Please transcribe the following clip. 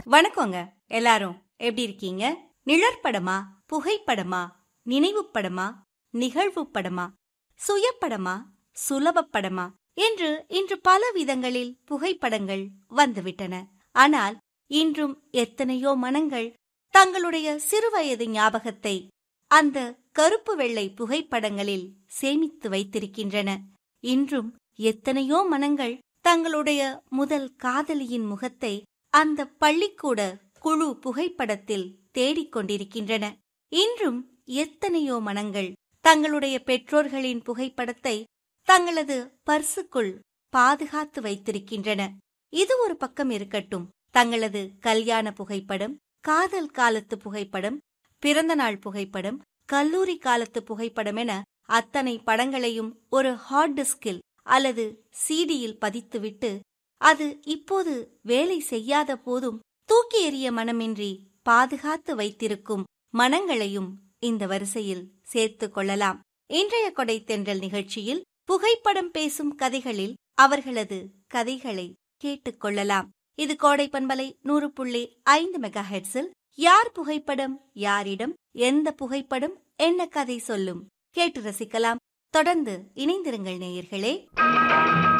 வணக்கங்க எல்லாரும் எப்படி இருக்கீங்க நிழற்படமா புகைப்படமா நினைவு படமா நிகழ்வு படமா சுயப்படமா சுலபப்படமா என்று இன்று பல விதங்களில் புகைப்படங்கள் வந்துவிட்டன ஆனால் இன்றும் எத்தனையோ மனங்கள் தங்களுடைய சிறுவயது ஞாபகத்தை அந்த கருப்பு வெள்ளை புகைப்படங்களில் சேமித்து வைத்திருக்கின்றன இன்றும் எத்தனையோ மனங்கள் தங்களுடைய முதல் காதலியின் முகத்தை அந்த பள்ளிக்கூட குழு புகைப்படத்தில் தேடிக் கொண்டிருக்கின்றன இன்றும் எத்தனையோ மனங்கள் தங்களுடைய பெற்றோர்களின் புகைப்படத்தை தங்களது பர்சுக்குள் பாதுகாத்து வைத்திருக்கின்றன இது ஒரு பக்கம் இருக்கட்டும் தங்களது கல்யாண புகைப்படம் காதல் காலத்து புகைப்படம் பிறந்தநாள் புகைப்படம் கல்லூரி காலத்து புகைப்படம் என அத்தனை படங்களையும் ஒரு ஹார்ட் டிஸ்கில் அல்லது சிடியில் பதித்துவிட்டு அது இப்போது வேலை செய்யாத போதும் தூக்கி எறிய மனமின்றி பாதுகாத்து வைத்திருக்கும் மனங்களையும் இந்த வரிசையில் சேர்த்துக் கொள்ளலாம் இன்றைய கொடை தென்றல் நிகழ்ச்சியில் புகைப்படம் பேசும் கதைகளில் அவர்களது கதைகளை கேட்டுக்கொள்ளலாம் இது கோடை பண்பலை நூறு புள்ளி ஐந்து மெகா ஹெட்ஸில் யார் புகைப்படம் யாரிடம் எந்த புகைப்படம் என்ன கதை சொல்லும் கேட்டு ரசிக்கலாம் தொடர்ந்து இணைந்திருங்கள் நேயர்களே